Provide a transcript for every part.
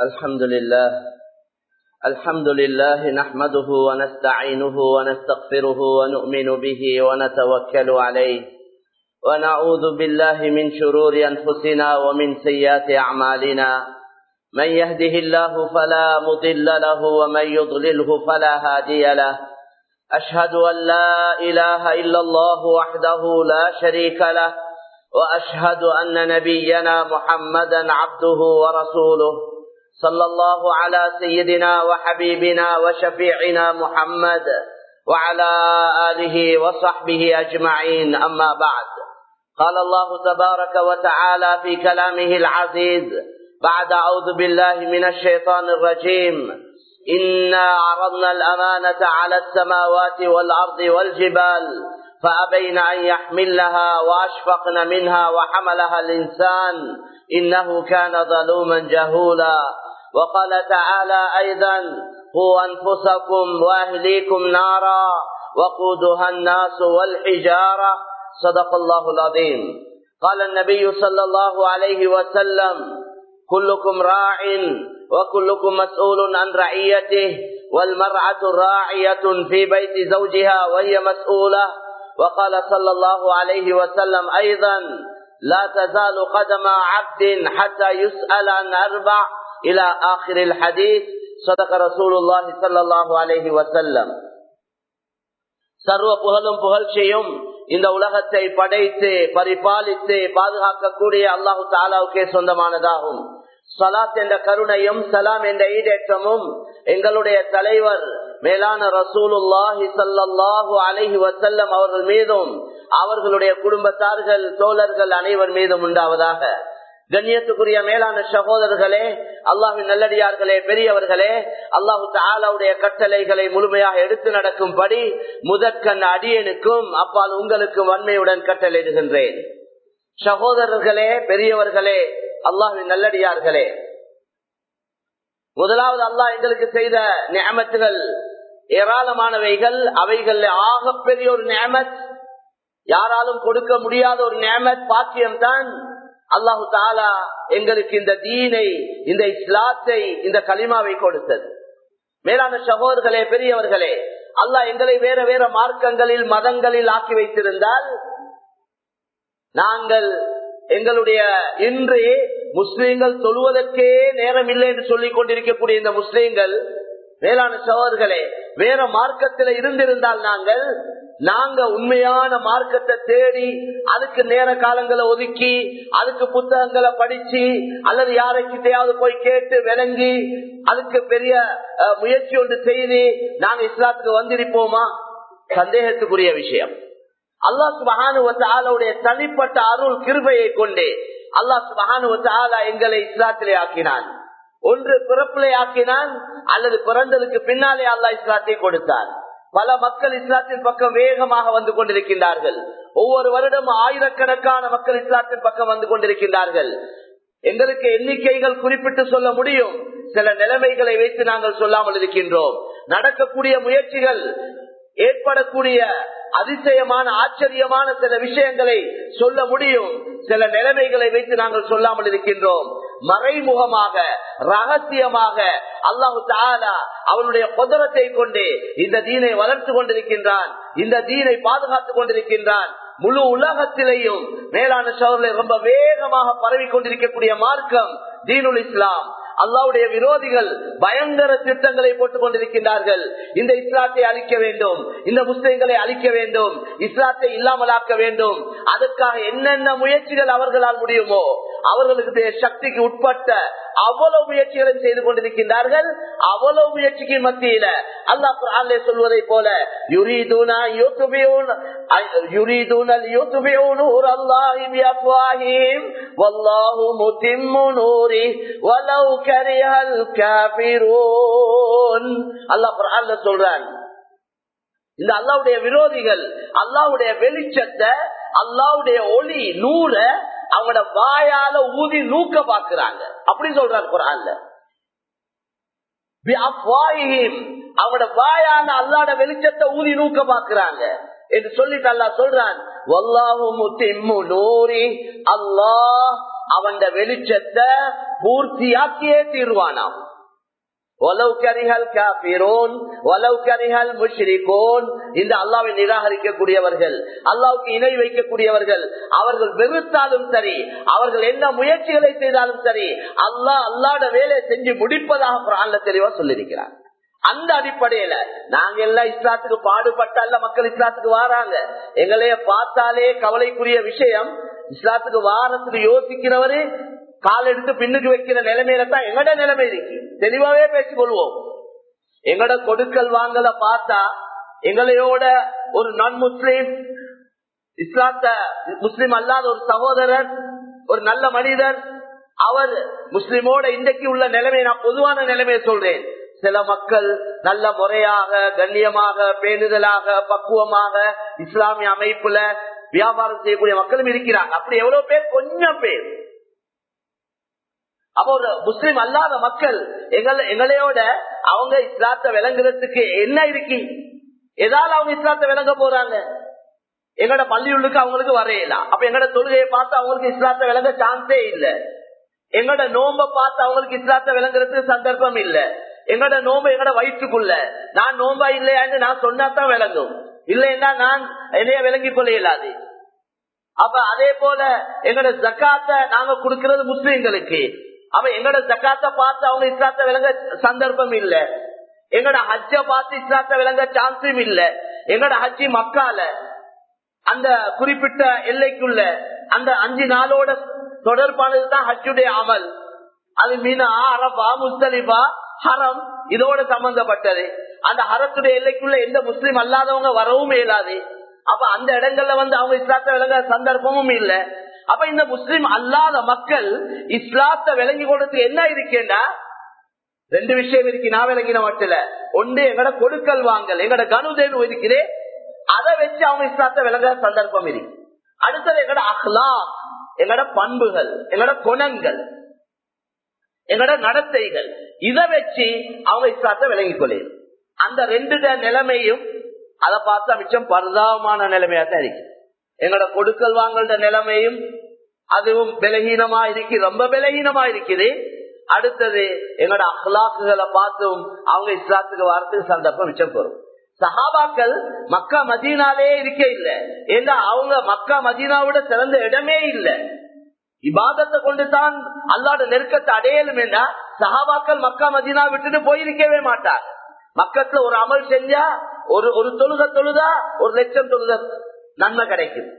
الحمد لله الحمد لله نحمده ونستعينه ونستغفره ونؤمن به ونتوكل عليه ونعوذ بالله من شرور أنفسنا ومن سيئات أعمالنا من يهده الله فلا مضل له ومن يضلله فلا هادي له أشهد أن لا إله إلا الله وحده لا شريك له وأشهد أن نبينا محمدا عبده ورسوله صلى الله على سيدنا وحبيبنا وشفيعنا محمد وعلى آله وصحبه أجمعين أما بعد قال الله تبارك وتعالى في كلامه العزيز بعد أعوذ بالله من الشيطان الرجيم إنا عرضنا الأمانة على السماوات والأرض والجبال فأبين أن يحملها وأشفقن منها وحملها الإنسان إنه كان ظلوما جهولا وقال تعالى أيضا قوا أنفسكم وأهليكم نارا وقودها الناس والحجارة صدق الله العظيم قال النبي صلى الله عليه وسلم كلكم راع وكلكم مسؤول عن رعيته والمرأة راعية في بيت زوجها وهي مسؤولة وقال صلى الله عليه وسلم أيضا لا تزال قدم عبد حتى يسأل عن أربع إلى آخر الحديث صدق رسول الله صلى الله عليه وسلم சர்வ புகழும் புகழ்ச்சியும் இந்த உலகத்தை படைத்து பரிபாலித்து பாதுகாக்கக்கூடிய அல்லாஹு தாலாவுக்கே சொந்தமானதாகும் சலாத் என்ற கருணையும் சலாம் என்ற ஈடேற்றமும் எங்களுடைய தலைவர் மேலான ரசூலுல்லாஹி சல்லாஹூ அலஹி வசல்லம் அவர்கள் மீதும் அவர்களுடைய குடும்பத்தார்கள் தோழர்கள் அனைவர் மீதும் உண்டாவதாக கண்ணியத்துக்குரிய மேலான சகோதரர்களே அல்லாஹின் நல்லடியார்களே பெரியவர்களே அல்லாஹு தாலாவுடைய கட்டளைகளை முழுமையாக எடுத்து நடக்கும்படி முதற்கண் அடியனுக்கும் அப்பால் உங்களுக்கும் வன்மையுடன் கட்டளையிடுகின்றேன் சகோதரர்களே பெரியவர்களே அல்லாஹின் நல்லடியார்களே முதலாவது அல்லாஹ் எங்களுக்கு செய்த நியமத்துகள் ஏராளமானவைகள் அவைகள் ஆகப்பெரிய ஒரு நியமத் யாராலும் கொடுக்க முடியாத ஒரு நியமத் பாக்கியம்தான் அல்லாஹு தாலா எங்களுக்கு இந்த தீனை இந்த இஸ்லாத்தை இந்த களிமாவை கொடுத்தது மேலான சகோதர்களே பெரியவர்களே அல்லாஹ் எங்களை வேற வேற மார்க்கங்களில் மதங்களில் ஆக்கி வைத்திருந்தால் நாங்கள் எங்களுடைய இன்று முஸ்லீம்கள் சொல்வதற்கே நேரம் இல்லை என்று சொல்லிக் கொண்டிருக்கக்கூடிய இந்த முஸ்லீம்கள் வேளாண் சகோதர்களே வேற மார்க்கத்தில் இருந்திருந்தால் நாங்கள் நாங்க உண்மையான மார்க்கத்தை தேடி அதுக்கு நேர காலங்களை ஒதுக்கி அதுக்கு புத்தகங்களை படிச்சு அல்லது யாரைக்கிட்டையாவது போய் கேட்டு விளங்கி அதுக்கு பெரிய முயற்சி ஒன்று செய்து நாங்க இஸ்லாத்துக்கு வந்திருப்போமா சந்தேகத்துக்குரிய விஷயம் அல்லாஹ் சுபகானுடைய தனிப்பட்ட அருள் கிருபையை கொண்டே அல்லாஹ் சுபகானுவத்தாலா எங்களை இஸ்லாத்திலே ஆக்கினான் ஒன்று பிறப்பிலே ஆக்கினான் அல்லது பிறந்ததுக்கு பின்னாலே அல்லாஹ் இஸ்லாத்தை கொடுத்தான் பல மக்கள் இஸ்லாத்தின் பக்கம் வேகமாக வந்து கொண்டிருக்கின்றார்கள் ஒவ்வொரு வருடம் ஆயிரக்கணக்கான மக்கள் இஸ்லாத்தின் பக்கம் வந்து கொண்டிருக்கின்றார்கள் எங்களுக்கு எண்ணிக்கைகள் குறிப்பிட்டு சொல்ல முடியும் சில நிலைமைகளை வைத்து நாங்கள் சொல்லாமல் இருக்கின்றோம் நடக்கக்கூடிய முயற்சிகள் ஏற்படக்கூடிய அதிசயமான ஆச்சரியமான சில விஷயங்களை சொல்ல முடியும் சில நிலைமைகளை வைத்து நாங்கள் சொல்லாமல் இருக்கின்றோம் மறைமுகமாக ரகசியமாக அல்லாஹு தாலா அவனுடைய குதிரத்தை கொண்டு இந்த தீனை வளர்த்து கொண்டிருக்கின்றான் இந்த தீனை பாதுகாத்துக் கொண்டிருக்கின்றான் முழு உலகத்திலேயும் மேலான சோழர்களை ரொம்ப வேகமாக பரவி கொண்டிருக்கக்கூடிய மார்க்கம் தீனுல் இஸ்லாம் அல்லாவுடைய விரோதிகள் பயங்கர திட்டங்களை போட்டுக் கொண்டிருக்கின்றார்கள் இந்த இஸ்லாத்தை அழிக்க வேண்டும் இந்த முஸ்லிம்களை அழிக்க வேண்டும் இஸ்லாத்தை இல்லாமலாக்க வேண்டும் அதற்காக என்னென்ன முயற்சிகள் அவர்களால் முடியுமோ அவர்களுக்கு சக்திக்கு உட்பட்ட அவ்வளவு முயற்சிகளை செய்து கொண்டிருக்கின்றார்கள் அவ்வளவு முயற்சிக்கு மத்தியில அல்லாஹ் குரான்லே சொல்வதை போல யுரீதுனா யுரீதுனல் யுத்பியூன் அல்லாஹி பிஅஃவாஹிம் வல்லாஹு முத்திம்மு நூரி வலவ் கரிஹல் காஃபிரூன் அல்லாஹ் குர்ஆன்ல சொல்றான் இந்த அல்லாவுடைய விரோதிகள் அல்லாவுடைய வெளிச்சத்தை அல்லாவுடைய ஒளி நூற அவங்களோட வாயால ஊதி நூக்க பாக்குறாங்க அப்படி சொல்றாரு குரான்ல அவங்களோட வாயால அல்லாட வெளிச்சத்தை ஊதி நூக்க பாக்குறாங்க என்று சொல்லிட்டு அல்லா சொல்றான் வல்லாஹு முத்திம்மு நூரி அல்லாஹ் அவன் வெளிச்சத்தை பூர்த்தியாக்கியே தீர்வானாம் இந்த அல்லாவை நிராகரிக்கக்கூடியவர்கள் அல்லாவுக்கு இணை வைக்கக்கூடியவர்கள் அவர்கள் வெறுத்தாலும் சரி அவர்கள் என்ன முயற்சிகளை செய்தாலும் சரி அல்லாஹ் அல்லாட வேலையை செஞ்சு முடிப்பதாக பிரான்ல தெளிவா சொல்லியிருக்கிறார் அந்த அடிப்படையில நாங்க எல்லாம் இஸ்லாத்துக்கு பாடுபட்டால மக்கள் இஸ்லாத்துக்கு வாராங்க எங்களைய பார்த்தாலே கவலைக்குரிய விஷயம் இஸ்லாத்துக்கு வாரத்துக்கு யோசிக்கிறவரு கால் எடுத்து பின்னுக்கு வைக்கிற நிலைமையில தான் எங்கட நிலைமை இருக்கு தெளிவாவே பேசிக்கொள்வோம் எங்கட கொடுக்கல் வாங்கல பார்த்தா எங்களையோட ஒரு நான் முஸ்லீம் இஸ்லாத்த முஸ்லீம் அல்லாத ஒரு சகோதரர் ஒரு நல்ல மனிதர் அவர் முஸ்லிமோட இன்றைக்கு உள்ள நிலைமை நான் பொதுவான நிலைமையை சொல்றேன் சில மக்கள் நல்ல முறையாக கண்ணியமாக பேணுதலாக பக்குவமாக இஸ்லாமிய அமைப்புல வியாபாரம் செய்யக்கூடிய மக்களும் இருக்கிறாங்க அப்படி எவ்வளவு பேர் கொஞ்சம் பேர் அப்போ ஒரு முஸ்லிம் அல்லாத மக்கள் எங்களை எங்களையோட அவங்க இஸ்லாத்தை விளங்குறதுக்கு என்ன இருக்கு ஏதாவது அவங்க இஸ்லாத்தை விளங்க போறாங்க எங்கட பள்ளியுள்ளுக்கு அவங்களுக்கு வரையலாம் அப்ப எங்கட தொழுகையை பார்த்து அவங்களுக்கு இஸ்லாத்தை விளங்க சான்ஸே இல்ல எங்கட நோம்ப பார்த்து அவங்களுக்கு இஸ்லாத்தை விளங்குறதுக்கு சந்தர்ப்பம் இல்ல எங்கட நோம்பு எங்கட வயிற்றுக்குள்ள நான் நோம்பா இல்லையான்னு நான் சொன்னாதான் விளங்கும் இல்லைன்னா நான் என்னைய விளங்கிக் கொள்ள இயலாது அப்ப அதே போல எங்கட ஜக்காத்த நாங்க கொடுக்கிறது முஸ்லிம்களுக்கு அப்ப எங்கட ஜக்காத்த பார்த்து அவங்க இஸ்லாத்த விளங்க சந்தர்ப்பம் இல்ல எங்கட ஹஜ்ஜ பார்த்து இஸ்லாத்த விளங்க சான்ஸும் இல்ல எங்கட ஹஜ்ஜி மக்கால அந்த குறிப்பிட்ட எல்லைக்குள்ள அந்த அஞ்சு நாளோட தொடர்பானதுதான் ஹஜ்ஜுடைய அமல் அது மீனா அரபா முஸ்தலிபா ஹரம் இதோட சம்பந்தப்பட்டது அந்த ஹரத்துடைய எல்லைக்குள்ள எந்த முஸ்லீம் அல்லாதவங்க வரவும் இயலாது அப்ப அந்த இடங்கள்ல வந்து அவங்க இஸ்லாத்தை விளங்க சந்தர்ப்பமும் இல்ல அப்ப இந்த முஸ்லீம் அல்லாத மக்கள் இஸ்லாத்தை விளங்கி கொடுத்து என்ன இருக்கேண்டா ரெண்டு விஷயம் இருக்கு நான் விளங்கின மட்டும் ஒன்று எங்கட கொடுக்கல் வாங்கல் எங்கட கனுதேனு இருக்கிறே அதை வச்சு அவங்க இஸ்லாத்தை விளங்க சந்தர்ப்பம் இருக்கு அடுத்தது எங்கட அஹ்லா எங்கட பண்புகள் எங்கட குணங்கள் எங்கட நடத்தைகள் இதை வச்சு அவங்க இஸ்லாத்தை விளங்கிக் கொள்ளும் அந்த ரெண்டு நிலைமையும் அதை பார்த்தா மிச்சம் பரிதாபமான நிலைமையா தான் இருக்கு எங்கட கொடுக்கல் வாங்கல்ற நிலைமையும் அதுவும் பலகீனமா இருக்கு ரொம்ப பலகீனமா இருக்குது அடுத்தது எங்கட அஹ்லாக்குகளை பார்த்தும் அவங்க இஸ்லாத்துக்கு வாரத்துக்கு சந்தர்ப்பம் மிச்சம் பெறும் சஹாபாக்கள் மக்கா மதீனாலே இருக்க இல்ல ஏன்னா அவங்க மக்கா மதீனாவோட சிறந்த இடமே இல்லை இபாதத்தை கொண்டு தான் அல்லாட நெருக்கத்தை அடையலும் என்றா சஹாபாக்கள் மக்கா மதீனா விட்டுட்டு போயிருக்கவே மாட்டார் மக்கத்துல ஒரு அமல் செஞ்சா ஒரு ஒரு தொழுக தொழுதா ஒரு லட்சம் தொழுத நன்மை கிடைக்கும்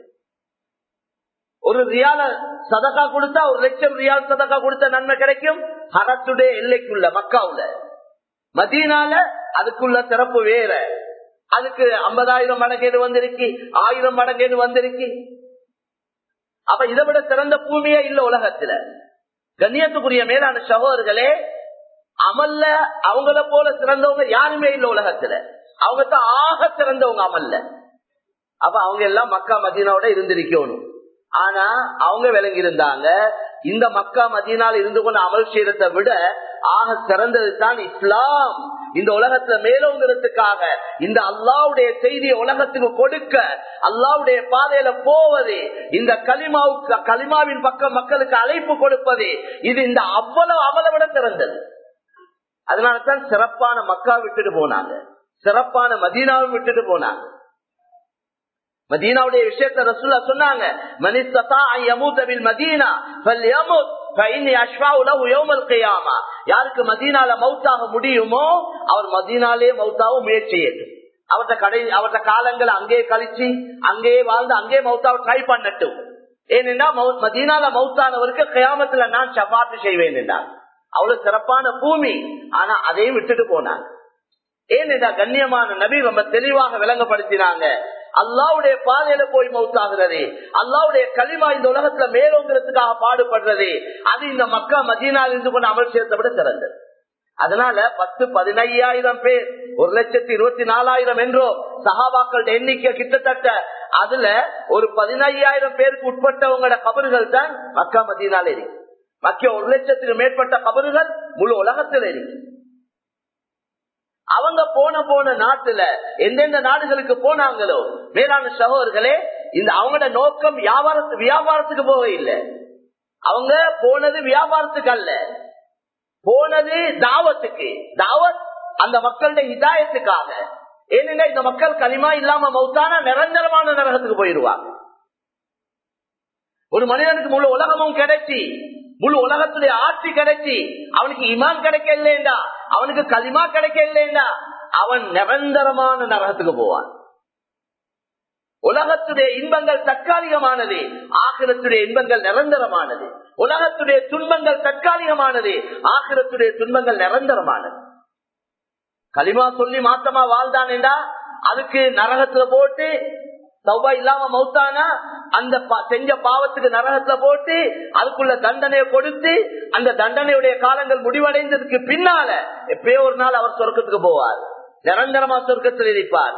ஒரு ரியால சதக்கா கொடுத்தா ஒரு லட்சம் ரியால் சதக்கா கொடுத்த நன்மை கிடைக்கும் ஹரத்துடைய எல்லைக்குள்ள மக்காவுல மதீனால அதுக்குள்ள சிறப்பு வேற அதுக்கு ஐம்பதாயிரம் மடங்கேடு வந்திருக்கு ஆயிரம் மடங்கேடு வந்திருக்கு அப்ப இதை விட சிறந்த பூமியே இல்ல உலகத்துல கண்ணியத்துக்குரிய மேலான சகோதரர்களே அமல்ல அவங்கள போல சிறந்தவங்க யாருமே இல்ல உலகத்துல அவங்க தான் ஆக சிறந்தவங்க அமல்ல அப்ப அவங்க எல்லாம் மக்கா மதீனாவோட இருந்திருக்கணும் ஆனா அவங்க விளங்கி இருந்தாங்க இந்த மக்கா மதியனால் இருந்து கொண்டு அமல் செய்யறதை விட ஆக சிறந்தது தான் இஸ்லாம் இந்த உலகத்துல மேலோங்கிறதுக்காக இந்த அல்லாவுடைய செய்தியை உலகத்துக்கு கொடுக்க அல்லாவுடைய பாதையில போவது இந்த களிமாவுக்கு களிமாவின் பக்கம் மக்களுக்கு அழைப்பு கொடுப்பது இது இந்த அவ்வளவு அவளை விட சிறந்தது அதனாலதான் சிறப்பான மக்கா விட்டுட்டு போனாங்க சிறப்பான மதீனாவை விட்டுட்டு போனாங்க மதீனாவுடைய விஷயத்த ரசூல்லா சொன்னாங்க யாருக்கு மதீனால மவுத்தாக முடியுமோ அவர் மதீனாலே மவுத்தாவும் முயற்சி ஏற்றும் அவர்கிட்ட கடை அவர்கிட்ட காலங்களை அங்கேயே கழிச்சு அங்கேயே வாழ்ந்து அங்கேயே மவுத்தாவை ட்ரை பண்ணட்டும் ஏனென்றா மதீனால மவுத்தானவருக்கு கயாமத்துல நான் சபாத்து செய்வேன் என்றார் அவ்வளவு சிறப்பான பூமி ஆனா அதையும் விட்டுட்டு போனாங்க ஏனென்றா கண்ணியமான நபி ரொம்ப தெளிவாக விளங்கப்படுத்தினாங்க அல்லாவுடைய பாதையில போய் மவுத்தாகிறது அல்லாவுடைய களிமா இந்த உலகத்துல மேலோங்கிறதுக்காக பாடுபடுறது அது இந்த மக்கா மதீனால் இருந்து கொண்டு அமல் செய்யறதை விட சிறந்தது அதனால பத்து பதினையாயிரம் பேர் ஒரு லட்சத்தி இருபத்தி நாலாயிரம் என்றோ சகாபாக்கள் எண்ணிக்கை கிட்டத்தட்ட அதுல ஒரு பதினையாயிரம் பேருக்கு உட்பட்டவங்களோட கபறுகள் தான் மக்கா மதீனால இருக்கு மக்கிய ஒரு லட்சத்துக்கு மேற்பட்ட கபறுகள் முழு உலகத்தில் இருக்கு அவங்க போன போன நாட்டுல எந்தெந்த நாடுகளுக்கு போனாங்களோ மேலான சகோதர்களே இந்த அவங்களோட நோக்கம் வியாபாரத்து வியாபாரத்துக்கு போக இல்லை அவங்க போனது வியாபாரத்துக்கு அல்ல போனது தாவத்துக்கு தாவத் அந்த மக்களுடைய இதாயத்துக்காக ஏனென்றா இந்த மக்கள் களிமா இல்லாம மௌத்தானா நிரந்தரமான நரகத்துக்கு போயிடுவாங்க ஒரு மனிதனுக்கு முழு உலகமும் கிடைச்சி முழு உலகத்துடைய ஆட்சி கிடைச்சி அவனுக்கு இமான் கிடைக்க இல்லைண்டா அவனுக்கு களிமா கிடைக்க இல்லைண்டா அவன் நிரந்தரமான நரகத்துக்கு போவான் உலகத்துடைய இன்பங்கள் தற்காலிகமானது ஆகிரத்துடைய இன்பங்கள் நிரந்தரமானது உலகத்துடைய துன்பங்கள் தற்காலிகமானது ஆகிரத்துடைய துன்பங்கள் நிரந்தரமானது களிமா சொல்லி மாத்தமா வாழ்ந்தானேண்டா அதுக்கு நரகத்துல போட்டு சௌபா இல்லாம மௌத்தானா அந்த செஞ்ச பாவத்துக்கு நரகத்துல போட்டு அதுக்குள்ள தண்டனையை கொடுத்து அந்த தண்டனையுடைய காலங்கள் முடிவடைந்ததுக்கு பின்னால எப்பயோ ஒரு நாள் அவர் சொர்க்கத்துக்கு போவார் நிரந்தரமா சொர்க்கத்தில் இருப்பார்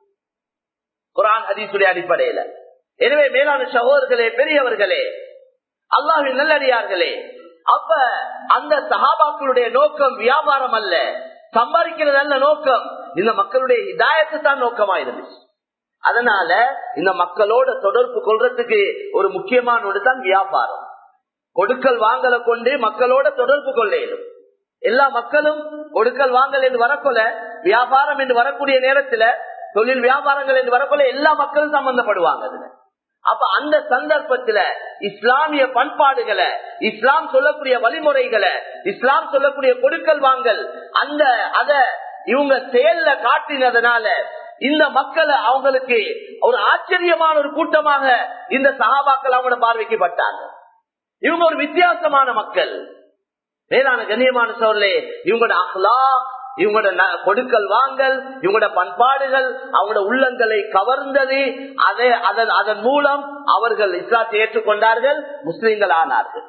குரான் ஹதீசுடைய அடிப்படையில எனவே மேலான சகோதரர்களே பெரியவர்களே அல்லாஹின் நல்லடியார்களே அப்ப அந்த சகாபாக்களுடைய நோக்கம் வியாபாரம் அல்ல சம்பாதிக்கிறது அல்ல நோக்கம் இந்த மக்களுடைய இதாயத்து தான் நோக்கமா இருந்துச்சு அதனால இந்த மக்களோட தொடர்பு கொள்றதுக்கு ஒரு முக்கியமான ஒன்று தான் வியாபாரம் கொடுக்கல் வாங்கலை கொண்டு மக்களோட தொடர்பு கொள்ளையிலும் எல்லா மக்களும் கொடுக்கல் வாங்கல் என்று வரக்கொள்ள வியாபாரம் என்று வரக்கூடிய நேரத்துல தொழில் வியாபாரங்கள் என்று வரக்கொள்ள எல்லா மக்களும் சம்பந்தப்படுவாங்க அதுல அப்ப அந்த சந்தர்ப்பத்துல இஸ்லாமிய பண்பாடுகளை இஸ்லாம் சொல்லக்கூடிய வழிமுறைகளை இஸ்லாம் சொல்லக்கூடிய கொடுக்கல் வாங்கல் அந்த அத இவங்க செயல்ல காட்டினதுனால இந்த மக்களை அவங்களுக்கு ஒரு ஆச்சரியமான ஒரு கூட்டமாக இந்த சகாபாக்கள் அவங்களோட பார்வைக்கப்பட்டாங்க இவங்க ஒரு வித்தியாசமான மக்கள் மேலான கண்ணியமான சோழலே இவங்களோட அஹ்லா இவங்களோட கொடுக்கல் வாங்கல் இவங்களோட பண்பாடுகள் அவங்களோட உள்ளங்களை கவர்ந்தது அதை அதன் அதன் மூலம் அவர்கள் இஸ்லாத்தை ஏற்றுக்கொண்டார்கள் முஸ்லிம்கள் ஆனார்கள்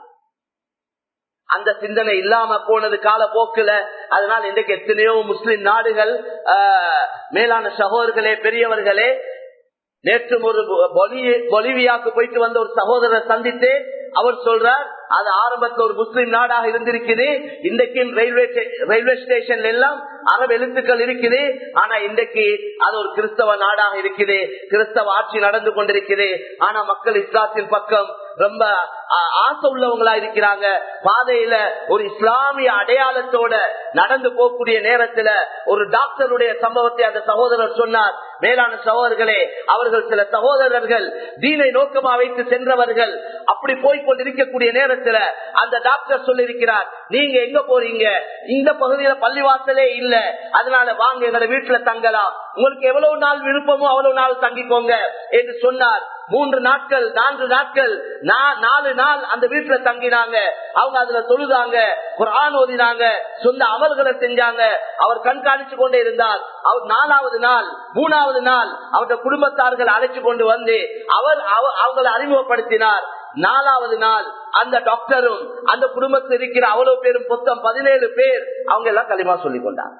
அந்த சிந்தனை இல்லாம போனது கால போக்குல அதனால் இன்றைக்கு எத்தனையோ முஸ்லிம் நாடுகள் மேலான சகோதரர்களே பெரியவர்களே நேற்று ஒரு பொலிவியாக்கு போயிட்டு வந்த ஒரு சகோதரரை சந்தித்து அவர் சொல்றார் அது ஆரம்பத்தில் ஒரு முஸ்லிம் நாடாக இருந்திருக்குது இன்றைக்கும் ரயில்வே ரயில்வே ஸ்டேஷன்ல எல்லாம் அரபு எழுத்துக்கள் இருக்குது ஆனா இன்றைக்கு அது ஒரு கிறிஸ்தவ நாடாக இருக்குது கிறிஸ்தவ ஆட்சி நடந்து கொண்டிருக்குது ஆனா மக்கள் இஸ்லாத்தின் பக்கம் ரொம்ப ஆசை உள்ளவங்களா இருக்கிறாங்க பாதையில ஒரு இஸ்லாமிய அடையாளத்தோட நடந்து போகக்கூடிய நேரத்துல ஒரு டாக்டருடைய சம்பவத்தை அந்த சகோதரர் சொன்னார் மேலான சகோதரர்களே அவர்கள் சில சகோதரர்கள் தீனை நோக்கமா வைத்து சென்றவர்கள் அப்படி போய்கொண்டிருக்கக்கூடிய நேரத்துல அந்த டாக்டர் சொல்லியிருக்கிறார் நீங்க எங்க போறீங்க இந்த பகுதியில பள்ளிவாசலே இல்ல அதனால வாங்க எங்களை வீட்டுல தங்கலாம் உங்களுக்கு எவ்வளவு நாள் விருப்பமோ அவ்வளவு நாள் தங்கிக்கோங்க என்று சொன்னார் மூன்று நாட்கள் நான்கு நாட்கள் நாலு நாள் அந்த வீட்டுல தங்கினாங்க அவங்க அதுல தொழுதாங்க குரான் ஓதினாங்க சொந்த அமல்களை செஞ்சாங்க அவர் கண்காணிச்சு கொண்டே இருந்தார் அவர் நாலாவது நாள் மூணாவது நாள் அவருடைய குடும்பத்தார்கள் அழைச்சு கொண்டு வந்து அவர் அவங்களை அறிமுகப்படுத்தினார் நாலாவது நாள் அந்த டாக்டரும் அந்த குடும்பத்தில் இருக்கிற அவ்வளவு பேரும் மொத்தம் பதினேழு பேர் அவங்க எல்லாம் களிமா சொல்லிக் கொண்டார்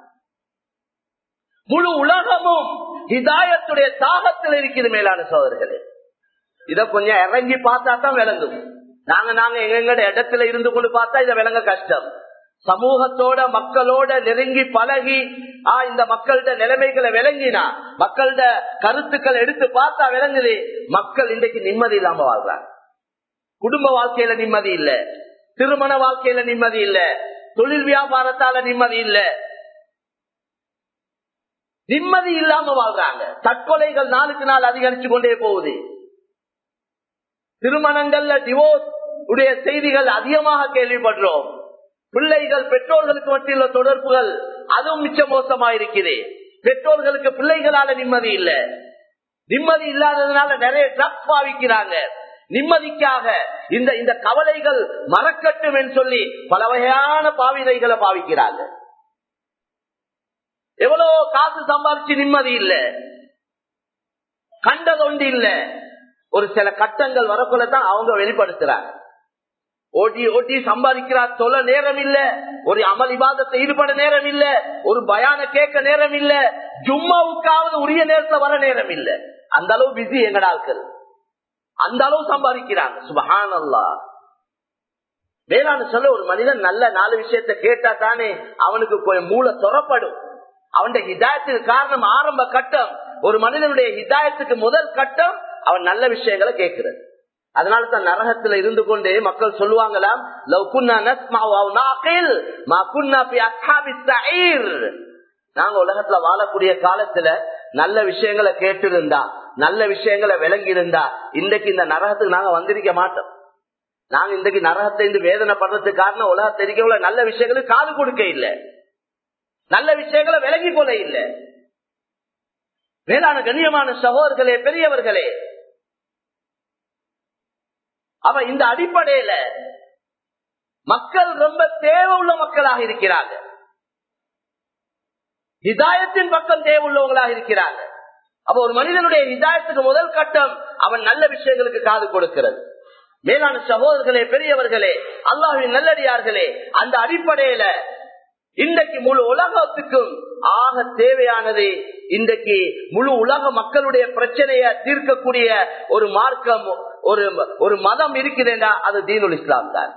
முழு உலகமும் ஹிதாயத்துடைய தாகத்தில் இருக்கிறது மேலான சோதர்களே இத கொஞ்சம் இறங்கி பார்த்தா தான் விளங்கும் நாங்க நாங்க எங்களோட இடத்துல இருந்து கொண்டு பார்த்தா இதை விளங்க கஷ்டம் சமூகத்தோட மக்களோட நெருங்கி பழகி ஆஹ் இந்த மக்கள்கிட்ட நிலைமைகளை விளங்கினா மக்கள்கிட்ட கருத்துக்கள் எடுத்து பார்த்தா விளங்குது மக்கள் இன்றைக்கு நிம்மதி இல்லாம வாழ்றாங்க குடும்ப வாழ்க்கையில நிம்மதி இல்ல திருமண வாழ்க்கையில நிம்மதி இல்ல தொழில் வியாபாரத்தால நிம்மதி இல்ல நிம்மதி இல்லாம வாழ்றாங்க தற்கொலைகள் நாளுக்கு நாள் அதிகரிச்சு கொண்டே போகுது திருமணங்கள்ல டிவோர்ஸ் உடைய செய்திகள் அதிகமாக கேள்விப்படுறோம் பிள்ளைகள் பெற்றோர்களுக்கு மத்தியுள்ள தொடர்புகள் அதுவும் மிச்ச மோசமா இருக்குது பெற்றோர்களுக்கு பிள்ளைகளால நிம்மதி இல்ல நிம்மதி இல்லாததுனால நிறைய ட்ரக்ஸ் பாவிக்கிறாங்க நிம்மதிக்காக இந்த இந்த கவலைகள் மறக்கட்டும் என்று சொல்லி பல வகையான பாவிதைகளை பாவிக்கிறாங்க எவ்வளவு காசு சம்பாதிச்சு நிம்மதி இல்ல கண்டதொண்டு இல்ல ஒரு சில கட்டங்கள் வரக்குள்ளதான் அவங்க வெளிப்படுத்துறாங்க ஓட்டி ஓட்டி சம்பாதிக்கிறார் சொல்ல நேரம் இல்ல ஒரு அமல் விவாதத்தை ஈடுபட நேரம் இல்ல ஒரு பயான கேட்க நேரம் இல்ல ஜும்மாவுக்காவது உரிய நேரத்துல வர நேரம் இல்ல அந்த அளவு பிஸி எங்கட ஆட்கள் அந்த அளவு சம்பாதிக்கிறாங்க சுபஹான் அல்லா வேளாண் சொல்ல ஒரு மனிதன் நல்ல நாலு விஷயத்த கேட்டா தானே அவனுக்கு கொஞ்சம் மூளை துறப்படும் அவனுடைய ஹிதாயத்துக்கு காரணம் ஆரம்ப கட்டம் ஒரு மனிதனுடைய ஹிதாயத்துக்கு முதல் கட்டம் அவன் நல்ல விஷயங்களை கேட்கிறது அதனால தான் நரகத்துல இருந்து கொண்டே மக்கள் சொல்லுவாங்களாம் "லவ் குன்னா நஸ்மஉ அவ் நாகில், மா குன்னா ஃபி அஸ்ஹாபிஸ் ஸஈர்." நாங்க உலகத்துல வாழக்கூடிய காலத்துல நல்ல விஷயங்களை கேட்டிருந்தா நல்ல விஷயங்களை விளங்கி இருந்தா இன்றைக்கு இந்த நரகத்துக்கு நாங்க வந்திருக்க மாட்டோம் நாங்க இன்றைக்கு நரகத்தை இருந்து வேதனை படுறதுக்கு காரணம் உலகத்தை இருக்க நல்ல விஷயங்களுக்கு காது கொடுக்க இல்லை நல்ல விஷயங்களை விளங்கி கொள்ள இல்லை மேலான கண்ணியமான சகோதரர்களே பெரியவர்களே அவ இந்த அடிப்படையில மக்கள் ரொம்ப தேவை உள்ள மக்களாக இருக்கிறாங்க ஹிதாயத்தின் பக்கம் தேவை உள்ளவங்களாக இருக்கிறாங்க அப்ப ஒரு மனிதனுடைய ஹிதாயத்துக்கு முதல் கட்டம் அவன் நல்ல விஷயங்களுக்கு காது கொடுக்கிறது மேலான சகோதரர்களே பெரியவர்களே அல்லாஹின் நல்லடியார்களே அந்த அடிப்படையில இன்றைக்கு முழு உலகத்துக்கும் ஆக தேவையானது இன்றைக்கு முழு உலக மக்களுடைய பிரச்சனையை தீர்க்கக்கூடிய ஒரு மார்க்கம் ஒரு ஒரு மதம் இருக்கிறேண்டா அது தீனுல் இஸ்லாம் தான்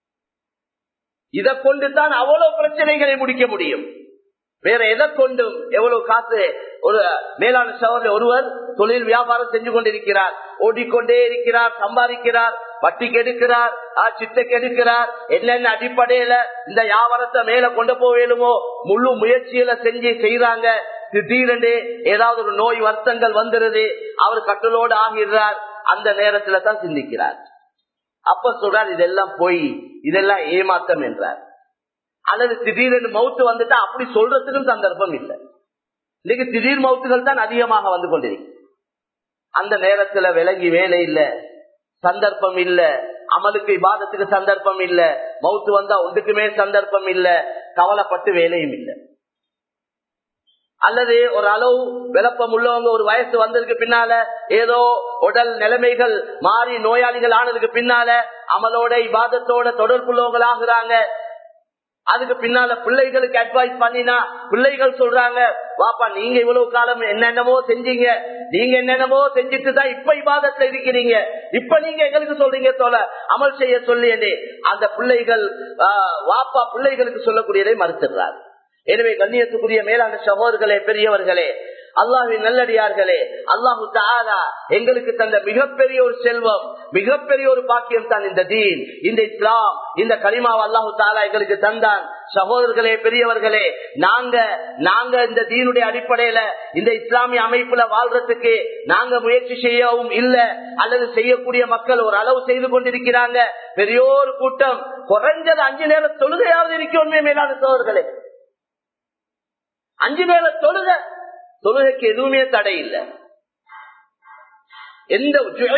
இதை கொண்டு தான் அவ்வளவு பிரச்சனைகளை முடிக்க முடியும் வேற எதை கொண்டும் எவ்வளவு காசு ஒரு மேலான சகோதரர் ஒருவர் தொழில் வியாபாரம் செஞ்சு கொண்டிருக்கிறார் ஓடிக்கொண்டே இருக்கிறார் சம்பாதிக்கிறார் வட்டிக்கு எடுக்கிறார் சிட்டைக்கு எடுக்கிறார் என்னென்ன அடிப்படையில இந்த வியாபாரத்தை மேல கொண்டு போவேலுமோ முழு முயற்சியில செஞ்சு செய்யறாங்க திடீரென்று ஏதாவது ஒரு நோய் வருத்தங்கள் வந்துருது அவர் கட்டலோடு ஆகிறார் அந்த நேரத்துல தான் சிந்திக்கிறார் அப்ப சொல்றார் இதெல்லாம் போய் இதெல்லாம் ஏமாத்தம் என்றார் அல்லது திடீரென்று மவுத்து வந்துட்டா அப்படி சொல்றதுக்கும் சந்தர்ப்பம் இல்லை இன்னைக்கு திடீர் மவுத்துகள் தான் அதிகமாக வந்து கொண்டிருக்கு அந்த நேரத்துல விலகி வேலை இல்ல சந்தர்ப்பம் இல்ல அமலுக்கு இபாதத்துக்கு சந்தர்ப்பம் இல்ல மவுத்து வந்தா ஒன்றுக்குமே சந்தர்ப்பம் இல்ல கவலைப்பட்டு வேலையும் இல்லை அல்லது ஒரு அளவு விளப்பம் உள்ளவங்க ஒரு வயசு வந்ததுக்கு பின்னால ஏதோ உடல் நிலைமைகள் மாறி நோயாளிகள் ஆனதுக்கு பின்னால அமலோட இபாதத்தோட தொடர்புள்ளவங்கள் ஆகுறாங்க அதுக்கு பின்னால பிள்ளைகளுக்கு அட்வைஸ் பண்ணினா பிள்ளைகள் சொல்றாங்க வாப்பா நீங்க இவ்வளவு காலம் என்னென்னமோ செஞ்சீங்க நீங்க என்னென்னமோ செஞ்சுட்டு தான் இப்ப இபாதத்துல இருக்கிறீங்க இப்ப நீங்க எங்களுக்கு சொல்றீங்க தோல அமல் செய்ய சொல்லி அந்த பிள்ளைகள் வாப்பா பிள்ளைகளுக்கு சொல்லக்கூடியதை மறுத்துடுறாரு எனவே கண்ணியத்துக்குரிய மேலான சகோதர்களே பெரியவர்களே அல்லாஹின் நல்லடியார்களே அல்லாஹு தாரா எங்களுக்கு தந்த மிகப்பெரிய ஒரு செல்வம் மிகப்பெரிய ஒரு பாக்கியம் தான் இந்த தீன் இந்த இஸ்லாம் இந்த கலிமாவை அல்லாஹு தாலா எங்களுக்கு தந்தான் சகோதரர்களே பெரியவர்களே நாங்க நாங்க இந்த தீனுடைய அடிப்படையில இந்த இஸ்லாமிய அமைப்புல வாழ்றதுக்கு நாங்க முயற்சி செய்யவும் இல்ல அல்லது செய்யக்கூடிய மக்கள் ஒரு அளவு செய்து கொண்டிருக்கிறாங்க பெரிய ஒரு கூட்டம் குறைஞ்சது அஞ்சு நேர தொழுகையாவது இருக்க உண்மை மேலான சோதர்களே அஞ்சு நேர தொழுகை தொழுகைக்கு எதுவுமே தடை இல்லை எந்த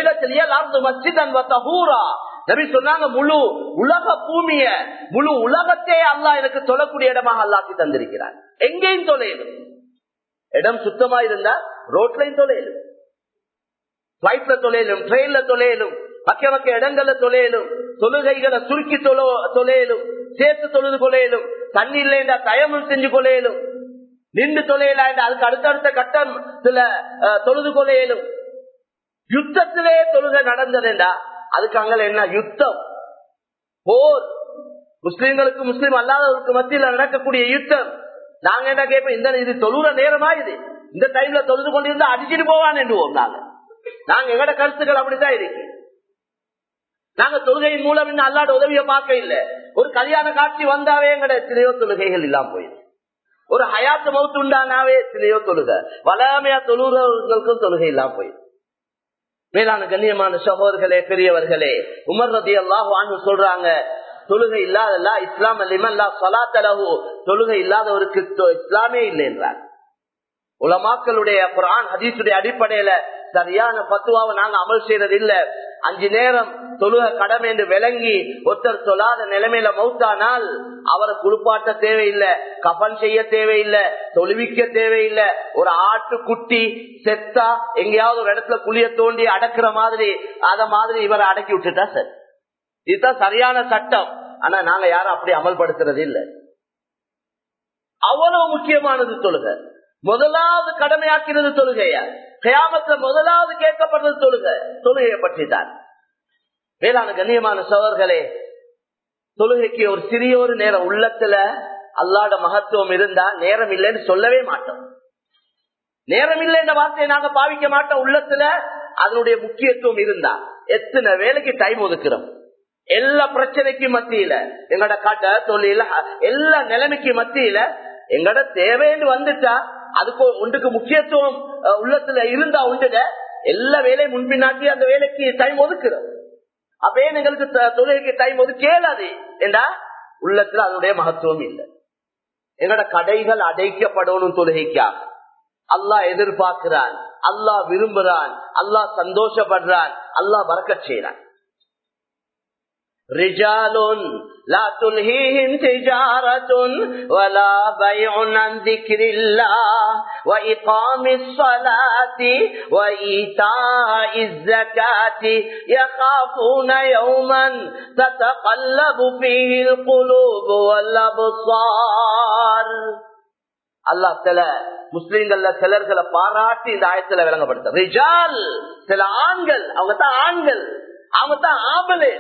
நபி சொன்னாங்க முழு உலக பூமிய முழு உலகத்தே அல்லா எனக்கு தொழக்கூடிய இடமாக அல்லாக்கி தந்திருக்கிறார் எங்கேயும் தொலையிலும் இடம் சுத்தமா இருந்தா ரோட்லையும் தொலையிலும் பிளைட்ல தொலையிலும் ட்ரெயின்ல தொலையிலும் மக்க மக்க இடங்கள்ல தொலையிலும் தொழுகைகளை சுருக்கி தொலையிலும் சேர்த்து தொழுது கொள்ளையிலும் தண்ணி இல்லைண்டா தயமும் செஞ்சு கொள்ளையிலும் நின்று தொலைல அதுக்கு அடுத்தடுத்த கட்டம் சில தொழுது கொலையிலும் யுத்தத்திலே தொழுகை நடந்ததுண்டா அதுக்கு அங்க என்ன யுத்தம் போர் முஸ்லிம்களுக்கு முஸ்லீம் அல்லாதவருக்கு மத்தியில் நடக்கக்கூடிய யுத்தம் நாங்க என்ன கேட்போம் இந்த இது தொழுற நேரமா இது இந்த டைம்ல தொழுது கொண்டிருந்தா அடிச்சுட்டு போவான் என்றுவோம் நாங்க நாங்க எங்கட கருத்துக்கள் அப்படித்தான் இருக்கு நாங்க தொழுகையின் மூலம் இன்னும் அல்லாட உதவியை பார்க்க இல்ல ஒரு கல்யாண காட்சி வந்தாவே எங்கட எத்தனையோ தொழுகைகள் இல்லாம போயிடும் ஒரு ஹயாத்து மவுத்து உண்டானாவே எத்தனையோ தொழுக வளமையா தொழுகிறவர்களுக்கும் தொழுகை இல்லாம போயிடும் மேலான கண்ணியமான சகோதர்களே பெரியவர்களே உமர் ரதி அல்லாஹ் சொல்றாங்க தொழுகை இல்லாதல்லா இஸ்லாம் அல்லா சலாத்தலகு தொழுகை இல்லாதவருக்கு இஸ்லாமே இல்லை என்றார் உலமாக்களுடைய குரான் ஹதீசுடைய அடிப்படையில சரியான பத்துவாவை நாங்க அமல் செய்யறது இல்ல அஞ்சு நேரம் தொழுக கடமை என்று விளங்கி ஒருத்தர் சொல்லாத நிலைமையில மௌத்தானால் அவரை குளிப்பாட்ட தேவையில்லை கபன் செய்ய தேவையில்லை தொழுவிக்க தேவையில்லை ஒரு ஆட்டு குட்டி செத்தா எங்கேயாவது ஒரு இடத்துல குளிய தோண்டி அடக்குற மாதிரி அத மாதிரி இவரை அடக்கி விட்டுட்டா சரி இதுதான் சரியான சட்டம் ஆனா நாங்க யாரும் அப்படி அமல்படுத்துறது இல்லை அவ்வளவு முக்கியமானது தொழுக முதலாவது கடமையாக்கிறது தொழுகையா கயாமத்துல முதலாவது கேட்கப்படுறது தொழுகை தொழுகையை பற்றி தான் வேளாண் கண்ணியமான சோழர்களே தொழுகைக்கு ஒரு சிறிய ஒரு நேரம் உள்ளத்துல அல்லாட மகத்துவம் இருந்தா நேரம் இல்லைன்னு சொல்லவே மாட்டோம் நேரம் இல்லை என்ற வார்த்தையை நாங்க பாவிக்க மாட்டோம் உள்ளத்துல அதனுடைய முக்கியத்துவம் இருந்தா எத்தனை வேலைக்கு டைம் ஒதுக்குறோம் எல்லா பிரச்சனைக்கு மத்தியில எங்கட கடை தொழில் எல்லா நிலைமைக்கு மத்தியில எங்கட தேவைன்னு வந்துட்டா அதுக்கு ஒன்றுக்கு முக்கியத்துவம் அஹ், உள்ளத்துல இருந்தா உண்டுட எல்லா வேலையும் முன்பின்னாக்கி அந்த வேலைக்கு டைம் ஒதுக்குறோம் அப்பே எங்களுக்கு த- தொழுகைக்கு டைம் ஒதுக்கேலாது என்றா உள்ளத்துல அதனுடைய மகத்துவம் இல்லை எங்கட கடைகள் அடைக்கப்படணும் தொழுகைக்காக அல்லாஹ் எதிர்பார்க்கிறான் அல்லாஹ் விரும்புறான் அல்லாஹ் சந்தோஷப்படுறான் அல்லாஹ் பறக்கச் செய்யறான் رجال لا تلهيهم تجارة ولا بيع عن ذكر الله وإقام الصلاة وإيتاء الزكاة يخافون يوما تتقلب فيه القلوب والأبصار அல்லாஹ் சில முஸ்லிம்கள்ல சிலர்களை பாராட்டி இந்த ஆயத்துல விளங்கப்படுத்த ரிஜால் சில ஆண்கள் அவங்க தான் ஆண்கள் அவங்க தான் ஆம்பளை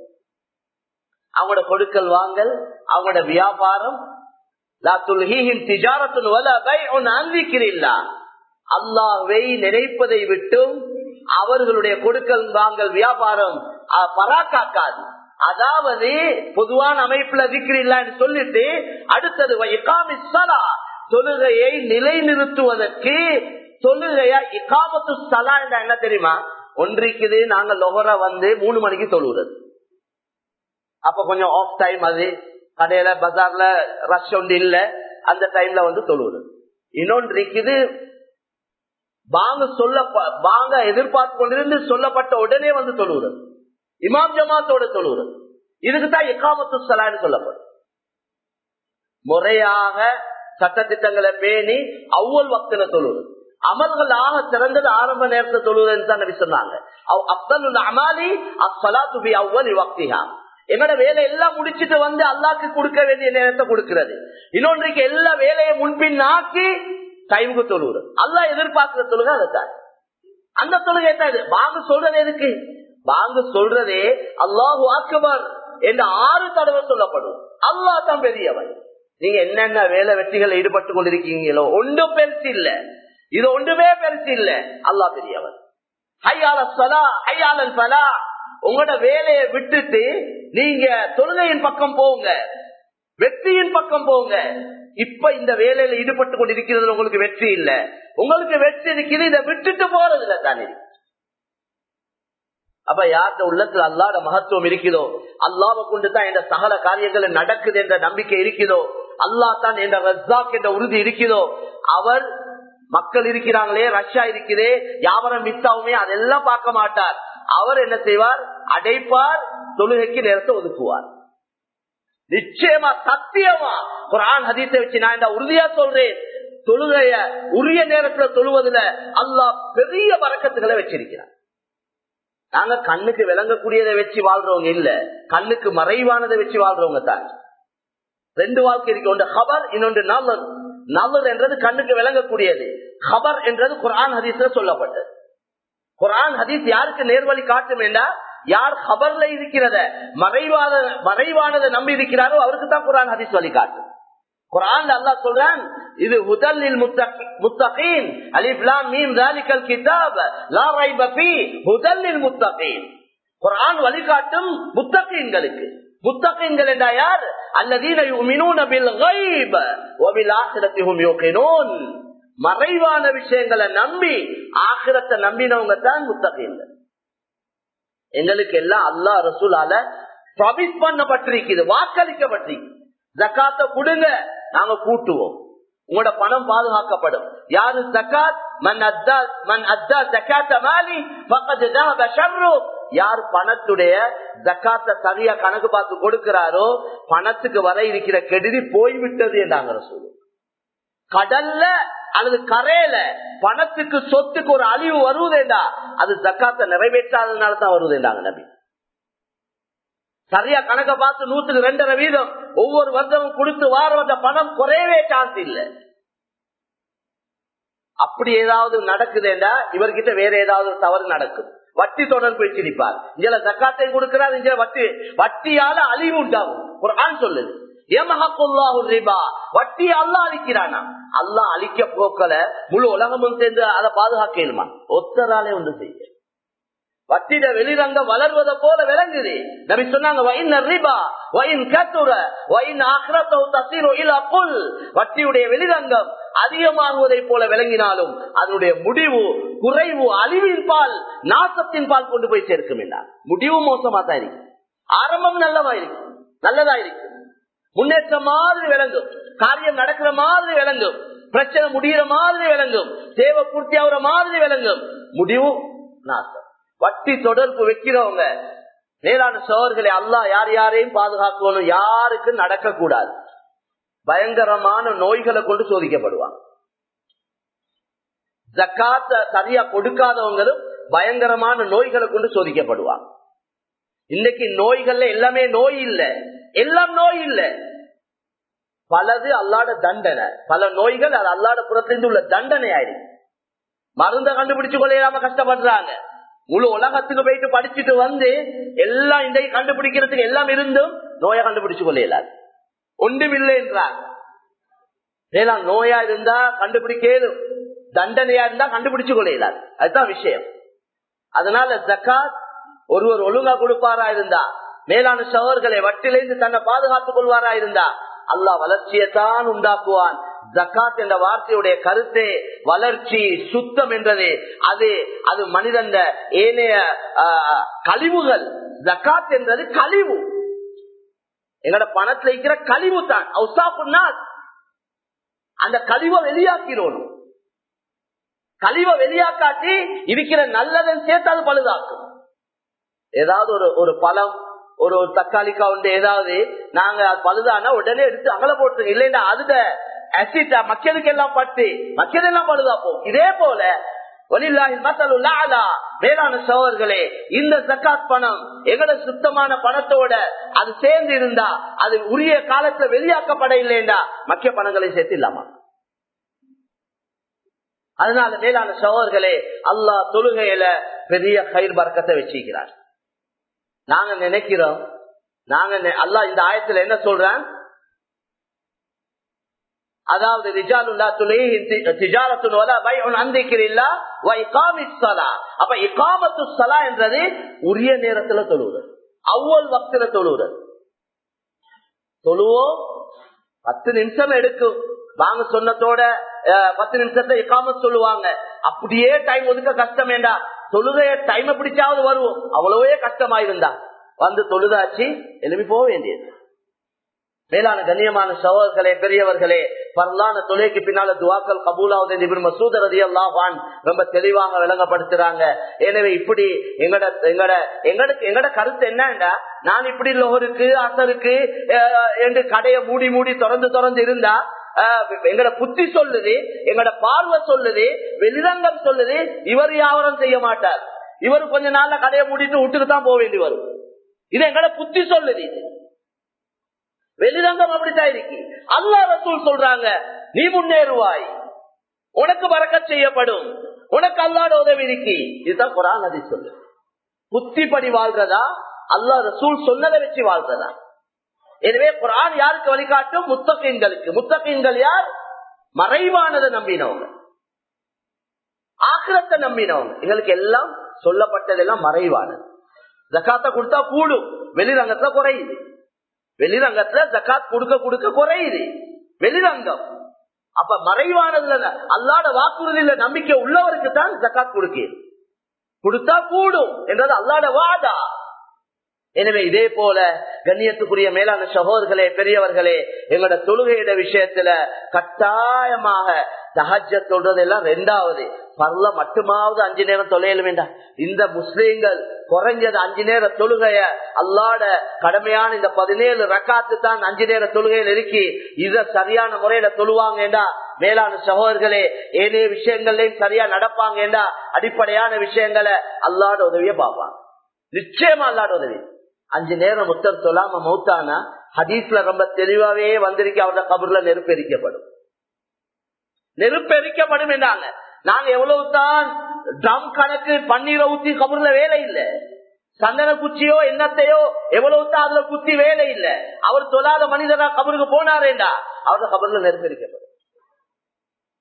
அவங்களோட கொடுக்கல் வாங்கல் அவங்களோட வியாபாரம் லா துல்ஹீஹிம் திஜாரத்துன் வலா பைஉன் அன் ذிக்ரில்லாஹ். அல்லாஹ்வை நினைப்பதை விட்டும் அவர்களுடைய கொடுக்கல் வாங்கல் வியாபாரம் அஹ், பராக்காக்காது அதாவது பொதுவான அமைப்புல திக்ரில்லான்னு சொல்லிட்டு அடுத்தது வ இகாமிஸ் ஸலா, தொழுகையை நிலைநிறுத்துவதற்கு தொழுகையா இகாமத்து சலா என்ற என்ன தெரியுமா ஒன்றிக்குது நாங்க லொஹர வந்து மூணு மணிக்கு தொழுகிறது அப்ப கொஞ்சம் ஆஃப் டைம் அது கடையில பஜார்ல ரஷ் ஒன்று இல்ல அந்த டைம்ல வந்து தொழுவுது இன்னொன்று இருக்குது வாங்க சொல்ல வாங்க எதிர்பார்த்து கொண்டிருந்து சொல்லப்பட்ட உடனே வந்து தொழுவுது இமாம் ஜமாத்தோட தொழுவுது இதுக்குதான் எக்காமத்து சலான்னு சொல்லப்படும் முறையாக சட்டத்திட்டங்களை பேணி அவ்வளவு வக்தில தொழுவுது அமல்கள் ஆக சிறந்தது ஆரம்ப நேரத்தை தொழுவுதுன்னு தான் நபி சொன்னாங்க அவ் அப்தல் அமாலி அஸ்ஸலாத்து பி அவ்வளி வக்திஹா எங்களோட வேலை எல்லாம் முடிச்சிட்டு வந்து அல்லாக்கு கொடுக்க வேண்டிய நேரத்தை கொடுக்கிறது இன்னொன்றைக்கு எல்லா வேலையை முன்பின் ஆக்கி டைமுக்கு தொழுவுது அல்லாஹ் எதிர்பார்க்கிற தொழுகை அதுதான் அந்த தொழுகை தான் இது வாங்க சொல்றது எதுக்கு வாங்க சொல்றதே அல்லாஹு அக்பர் என்று ஆறு தடவை சொல்லப்படும் அல்லாஹ் தான் பெரியவன் நீங்க என்னென்ன வேலை வெற்றிகள் ஈடுபட்டு கொண்டிருக்கீங்களோ ஒன்றும் பெருசு இல்ல இது ஒன்றுமே பெருசு இல்ல அல்லாஹ் பெரியவன் ஹையால சலா ஹையாளன் பலா உங்களோட வேலையை விட்டுட்டு நீங்க தொழுகையின் பக்கம் போங்க வெற்றியின் பக்கம் போங்க இப்ப இந்த வேலையில ஈடுபட்டு கொண்டிருக்கிறது உங்களுக்கு வெற்றி இல்ல உங்களுக்கு வெற்றி இருக்குது இதை விட்டுட்டு போறது இல்ல தானே அப்ப யார்கிட்ட உள்ளத்துல அல்லாத மகத்துவம் இருக்குதோ அல்லாவை கொண்டு தான் என்ற சகல காரியங்கள் நடக்குது என்ற நம்பிக்கை இருக்குதோ அல்லா தான் என்ற ரஜாக் என்ற உறுதி இருக்குதோ அவர் மக்கள் இருக்கிறாங்களே ரஷ்யா இருக்குதே யாவரம் மிஸ்ஸாவுமே அதெல்லாம் பார்க்க மாட்டார் அவர் என்ன செய்வார் அடைப்பார் தொழுகைக்கு நேரத்தை ஒதுக்குவார் நிச்சயமா சத்தியமா குரான் ஹதீஸை வச்சு நான் இந்த உறுதியா சொல்றேன் தொழுகைய உரிய நேரத்துல தொழுவதுல அல்லாஹ் பெரிய வரக்கத்துகளை வச்சிருக்கிறார் நாங்க கண்ணுக்கு விளங்கக்கூடியதை வச்சு வாழ்றவங்க இல்ல கண்ணுக்கு மறைவானதை வச்சு வாழ்றவங்க தான் ரெண்டு வாழ்க்கை இருக்கு ஒன்று ஹபர் இன்னொன்று நலர் நலர் என்றது கண்ணுக்கு விளங்கக்கூடியது ஹபர் என்றது குரான் ஹதீஸ்ல சொல்லப்பட்டது குரான் ஹதீஸ் யாருக்கு நேர்வழி காட்டும் என்றா யார் ஹபர்ல இருக்கிறத மறைவாத மறைவானதை நம்பி இருக்கிறாரோ அவருக்கு தான் குரான் ஹதீஸ் வழி காட்டும் குரான் அல்லாஹ் சொல்றான் இது ஹுதல்லில் முத்தகீன் அலிஃப் லாம் மீம் ذلكல் கிதாப் லா ரைப ஃபீ ஹுதல்லில் முத்தகீன் குரான் வழிகாட்டும் முத்தகீன்களுக்கு முத்தகீன்கள் என்றா யார் அல்லதீன யுமினூன பில் கைப் வ பில் ஆখিরাতি ஹும் யூகினூன் மறைவான விஷயங்களை நம்பி ஆகிரத்தை நம்பினவங்க தான் முத்தகீன்கள் எங்களுக்கு எல்லாம் அல்லா ரசூலால ப்ராமிஸ் பண்ணப்பட்டிருக்குது வாக்களிக்கப்பட்டிருக்கு ஜக்காத்த கொடுங்க நாங்க கூட்டுவோம் உங்களோட பணம் பாதுகாக்கப்படும் யாரு ஜக்காத் மன் அத்தா மன் அத்தா ஜக்காத்த மாலி பக்கத்து ذهب شره யார் பணத்துடைய ஜக்காத்த சரியா கணக்கு பார்த்து கொடுக்கிறாரோ பணத்துக்கு வர இருக்கிற கெடுதி போய்விட்டது என்றாங்க ரசூல் கடல்ல அல்லது கரையில பணத்துக்கு சொத்துக்கு ஒரு அழிவு வருவதேண்டா அது ஜக்காத்த நிறைவேற்றாததுனால தான் வருவதேண்டாங்க நபி சரியா கணக்க பார்த்து நூத்துக்கு ரெண்டரை வீதம் ஒவ்வொரு வருடமும் கொடுத்து வார வந்த பணம் குறையவே சான்ஸ் இல்ல அப்படி ஏதாவது நடக்குதுண்டா இவர்கிட்ட வேற ஏதாவது தவறு நடக்கும் வட்டி தொடர்பு வச்சிருப்பார் இங்க ஜக்காத்தையும் கொடுக்கிறார் இங்க வட்டி வட்டியால அழிவு உண்டாகும் ஒரு ஆண் சொல்லுது வட்டி அல்லா அழிக்கிறானா அல்லா அழிக்க போக்கல முழு உலகமும் சேர்ந்து அதை பாதுகாக்கணுமா ஒத்தராலே ஒன்று செய்ய வட்டிட வெளிரங்கம் வளர்வதை போல விளங்குது நபி சொன்னாங்க வட்டியுடைய வெளிரங்கம் அதிகமாகுவதை போல விளங்கினாலும் அதனுடைய முடிவு குறைவு அழிவின் பால் நாசத்தின் பால் கொண்டு போய் சேர்க்கும் என்றார் முடிவு மோசமா தான் இருக்கு ஆரம்பம் நல்லதா இருக்கு நல்லதா இருக்கு முன்னேற்றம் மாதிரி விளங்கும் காரியம் நடக்கிற மாதிரி விளங்கும் பிரச்சனை முடிகிற மாதிரி விளங்கும் தேவை பூர்த்தி ஆகுற மாதிரி விளங்கும் முடிவு நாசம் வட்டி தொடர்பு வைக்கிறவங்க மேலான சோழர்களை அல்லா யார் யாரையும் பாதுகாக்கணும் யாருக்கு நடக்க கூடாது பயங்கரமான நோய்களை கொண்டு சோதிக்கப்படுவாங்க ஜக்காத்த சரியா கொடுக்காதவங்களும் பயங்கரமான நோய்களை கொண்டு சோதிக்கப்படுவாங்க இன்னைக்கு நோய்கள்ல எல்லாமே நோய் இல்ல எல்லாம் நோய் இல்ல பலது அல்லாட தண்டனை பல நோய்கள் அது அல்லாட புறத்திலிருந்து உள்ள தண்டனை ஆயிடுச்சு மருந்த கண்டுபிடிச்சு கொள்ளையாம கஷ்டப்படுறாங்க முழு உலகத்துக்கு போயிட்டு படிச்சுட்டு வந்து எல்லாம் இன்றைக்கு கண்டுபிடிக்கிறதுக்கு எல்லாம் இருந்தும் நோயை கண்டுபிடிச்சு கொள்ளையிலாது ஒன்றுமில்லை என்றாங்க ஏலாம் நோயா இருந்தா கண்டுபிடிக்கலும் தண்டனையா இருந்தா கண்டுபிடிச்சு கொள்ளையிலாது அதுதான் விஷயம் அதனால ஜக்காத் ஒருவர் ஒழுங்கா கொடுப்பாரா இருந்தா மேலான சவர்களை வட்டிலிருந்து தன்னை பாதுகாத்துக் கொள்வாரா இருந்தா அல்லாஹ் வளர்ச்சியைத்தான் உண்டாக்குவான் ஜக்காத் என்ற வார்த்தையுடைய கருத்தே வளர்ச்சி சுத்தம் என்றது அது அது மனிதன் ஏனைய கழிவுகள் ஜக்காத் என்றது கழிவு எங்கட பணத்துல இருக்கிற கழிவு தான் அந்த கழிவை வெளியாக்கிறோம் கழிவை வெளியாக்காட்டி இருக்கிற நல்லதன் சேர்த்து அது பழுதாக்கும் ஏதாவது ஒரு ஒரு பழம் ஒரு தக்காளிக்கா உண்டு ஏதாவது நாங்க பழுதானா உடனே எடுத்து அகல போட்டுருங்க இல்லைன்னா அதுட அசிட்டா மக்களுக்கு எல்லாம் பட்டு மக்கள் எல்லாம் பழுதா போகும் இதே போல வேளாண் சோழர்களே இந்த ஜக்காத் பணம் எங்கட சுத்தமான பணத்தோட அது சேர்ந்து இருந்தா அது உரிய காலத்துல வெளியாக்கப்பட இல்லைண்டா மக்கிய பணங்களை சேர்த்து இல்லாமா அதனால மேலான சோழர்களே அல்லா தொழுகையில பெரிய கயிர் பறக்கத்தை வச்சிருக்கிறார் நாங்க நினைக்கிறோம் நாங்க அல்லா இந்த ஆயத்துல என்ன சொல்றான் அதாவது ரிஜாலுல்லா துலேஹின் திஜாரத்துன் வலா பைஉன் அந்திக்கிரில்லா வ இகாமிஸ் ஸலா அப்ப இகாமத்து ஸலா என்றது உரிய நேரத்துல தொழுவது அவ்வளவு வக்தில தொழுவது தொழுவோம் பத்து நிமிஷம் எடுக்கும் வாங்க சொன்னதோட பத்து நிமிஷத்தை இக்காமத் சொல்லுவாங்க அப்படியே டைம் ஒதுக்க கஷ்டம் வேண்டா தொழுகைய டைம் பிடிச்சாவது வருவோம் அவ்வளவே கஷ்டமா இருந்தா வந்து தொழுதாச்சு எழுப்பி போக வேண்டியது மேலான கண்ணியமான சகோதரர்களே பெரியவர்களே பரலான தொலைக்கு பின்னால துவாக்கள் கபூலாவது மசூத் ரதி அல்லாஹான் ரொம்ப தெளிவாக விளங்கப்படுத்துறாங்க எனவே இப்படி எங்கட எங்கட எங்கட எங்கட கருத்து என்னண்டா நான் இப்படி லோகருக்கு அசருக்கு என்று கடையை மூடி மூடி திறந்து திறந்து இருந்தா எங்கட புத்தி சொல்லுது எங்கட பார்வை சொல்லுது வெளிரங்கம் சொல்லுது இவர் வியாபாரம் செய்ய மாட்டார் இவர் கொஞ்ச நாள்ல கடையை மூடிட்டு விட்டுட்டு தான் போக வேண்டி வரும் இது எங்கட புத்தி சொல்லுது இது வெளிரங்கம் அப்படித்தான் இருக்கு அல்லா ரசூல் சொல்றாங்க நீ முன்னேறுவாய் உனக்கு வரக்க செய்யப்படும் உனக்கு அல்லாட உதவி இருக்கு இதுதான் குரான் அதை சொல்லு புத்திப்படி வாழ்றதா அல்லா ரசூல் சொன்னதை வச்சு வாழ்றதா எனவே குரான் யாருக்கு வழிகாட்டும் முத்தகீன்களுக்கு முத்தகீன்கள் யார் மறைவானதை நம்பினவங்க ஆக்கிரத்தை நம்பினவங்க எங்களுக்கு எல்லாம் சொல்லப்பட்டதெல்லாம் மறைவானது ஜக்காத்த கொடுத்தா கூடும் வெளிரங்கத்துல குறையுது வெளிரங்கத்துல ஜக்காத் கொடுக்க கொடுக்க குறையுது வெளிரங்கம் அப்ப மறைவானதுல அல்லாட வாக்குறுதியில நம்பிக்கை உள்ளவருக்கு தான் ஜக்காத் கொடுக்க கொடுத்தா கூடும் என்றது அல்லாட வாதா எனவே இதே போல கண்ணியத்துக்குரிய மேலான சகோதர்களே பெரியவர்களே எங்களோட தொழுகையிட விஷயத்துல கட்டாயமாக சஹஜ சொல்றதெல்லாம் ரெண்டாவது பரல மட்டுமாவது அஞ்சு நேரம் தொலையல வேண்டாம் இந்த முஸ்லீம்கள் குறைஞ்சது அஞ்சு நேர தொழுகைய அல்லாட கடமையான இந்த பதினேழு ரக்காத்து தான் அஞ்சு நேர தொழுகையில் இருக்கி இத சரியான முறையில தொழுவாங்கடா மேலான சகோதரர்களே ஏனைய விஷயங்கள்லயும் சரியா நடப்பாங்கடா அடிப்படையான விஷயங்களை அல்லாட உதவிய பார்ப்பாங்க நிச்சயமா அல்லாட உதவி அஞ்சு நேரம் முத்தர் சொல்லாம மௌத்தானா ஹதீஸ்ல ரொம்ப தெளிவாவே வந்திருக்க அவரோட கபூர்ல நெருப்பு எரிக்கப்படும் நெருப்பு எரிக்கப்படும் என்றாங்க நாங்க எவ்வளவு தான் ட்ரம் கணக்கு பன்னீரை ஊத்தி கபூர்ல வேலை இல்லை சந்தன குச்சியோ எண்ணத்தையோ எவ்வளவு தான் அதுல குத்தி வேலை இல்ல அவர் தொழாத மனிதரா கபருக்கு போனாரேண்டா அவரோட கபர்ல நெருப்பு எரிக்கப்படும்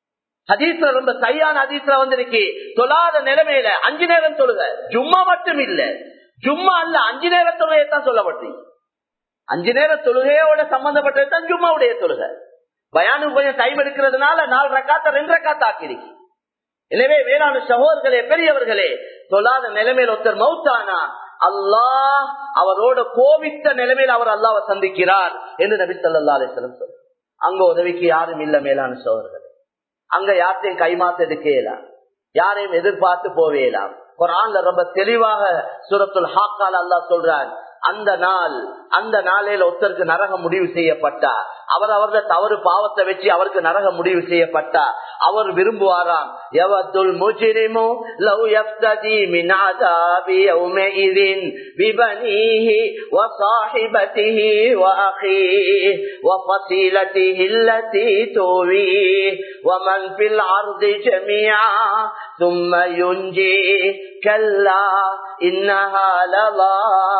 ஹதீஸ்ல ரொம்ப சரியான ஹதீஸ்ல வந்திருக்கு தொழாத நிலைமையில அஞ்சு நேரம் தொழுக ஜும்மா மட்டும் இல்ல ஜும்மா அல்ல அஞ்சு நேர தொழுகையத்தான் சொல்லப்பட்டு அஞ்சு நேர தொழுகையோட சம்பந்தப்பட்டதுதான் ஜும்மாவுடைய தொழுகை பயானுக்கு கொஞ்சம் டைம் எடுக்கிறதுனால நாலு ரக்காத்த ரெண்டு ரக்காத்த ஆக்கிருக்கு எனவே வேளாண் சகோதர்களே பெரியவர்களே தொழாத நிலைமையில் ஒருத்தர் மௌத்தானா அல்லாஹ் அவரோட கோவித்த நிலைமையில் அவர் அல்லாவை சந்திக்கிறார் என்று நபி சொல்லா அலிஸ்லம் சொல்ற அங்க உதவிக்கு யாரும் இல்ல மேலான சோழர்கள் அங்க யார்த்தையும் கைமாத்த எடுக்கலாம் யாரையும் எதிர்பார்த்து போவேலாம் குரான்ல ரொம்ப தெளிவாக சுரத்துல் ஹாக்கால் அல்லா சொல்றான் அந்த நாள் அந்த நாளையில ஒருத்தருக்கு நரகம் முடிவு செய்யப்பட்டா அவர் அவரது தவறு பாவத்தை வச்சு அவருக்கு நரகம் முடிவு செய்யப்பட்டா அவர் விரும்புவாராம் எவத்துல் முஜிரிமோ லவ் யஃப்ததி மின் ஆதாபி யௌமஇதின் பிபனீஹி وصاحبته واخيه وفصيلته التي تويه ومن في الارض جميعا ثم ينجي كلا انها لظى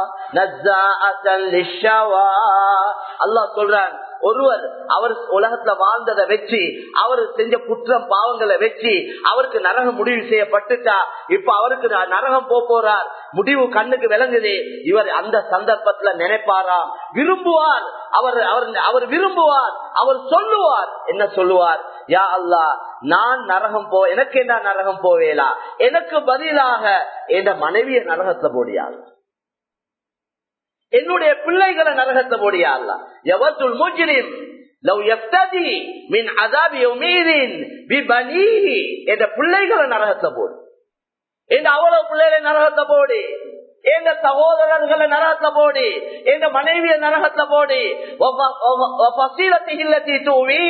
نزاعه للشوى الله சொல்றான் ஒருவர் அவர் உலகத்துல வாழ்ந்ததை வச்சு அவர் செஞ்ச குற்றம் பாவங்களை வச்சு அவருக்கு நரகம் முடிவு செய்யப்பட்டுட்டா இப்ப அவருக்கு நரகம் போறார் முடிவு கண்ணுக்கு விளங்குது இவர் அந்த சந்தர்ப்பத்துல நினைப்பாராம் விரும்புவார் அவர் அவர் அவர் விரும்புவார் அவர் சொல்லுவார் என்ன சொல்லுவார் யா அல்லா நான் நரகம் போ எனக்கு என்ன நரகம் போவேலா எனக்கு பதிலாக என் மனைவிய நரகத்துல போடியாள் என்னுடைய பிள்ளைகளை நரகத்தை போடியா எவத்துள் மூச்சிரின் லவ் எஃப்ததி மின் அதாபி யௌமீதின் பிபனீஹி என்ற பிள்ளைகளை நரகத்தை போடு என்ற அவ்வளவு பிள்ளைகளை நரகத்தை போடு எங்க சகோதரர்களை நரகத்துல போடி எங்க மனைவிய நரகத்துல போடி பசீலத்தை இல்லத்தி தூவி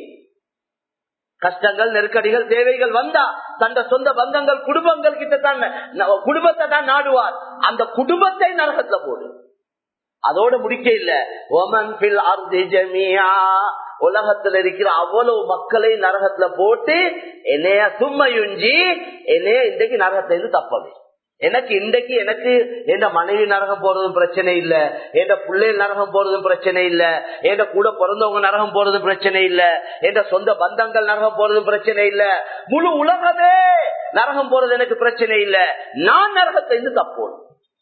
கஷ்டங்கள் நெருக்கடிகள் தேவைகள் வந்தா தந்த சொந்த பந்தங்கள் குடும்பங்கள் கிட்ட தான் குடும்பத்தை தான் நாடுவார் அந்த குடும்பத்தை நரகத்துல போடு அதோட முடிக்க இல்ல ஒமன் பில் அர்தி ஜமியா உலகத்துல இருக்கிற அவ்வளவு மக்களை நரகத்துல போட்டு என்னைய சும்மையுஞ்சி என்னைய இன்றைக்கு நரகத்துல இருந்து தப்பவே எனக்கு இன்றைக்கு எனக்கு என் மனைவி நரகம் போறதும் பிரச்சனை இல்ல என் பிள்ளைகள் நரகம் போறதும் பிரச்சனை இல்ல என் கூட பிறந்தவங்க நரகம் போறதும் பிரச்சனை இல்ல என் சொந்த பந்தங்கள் நரகம் போறதும் பிரச்சனை இல்ல முழு உலகமே நரகம் போறது எனக்கு பிரச்சனை இல்ல நான் நரகத்தை இருந்து தப்போம்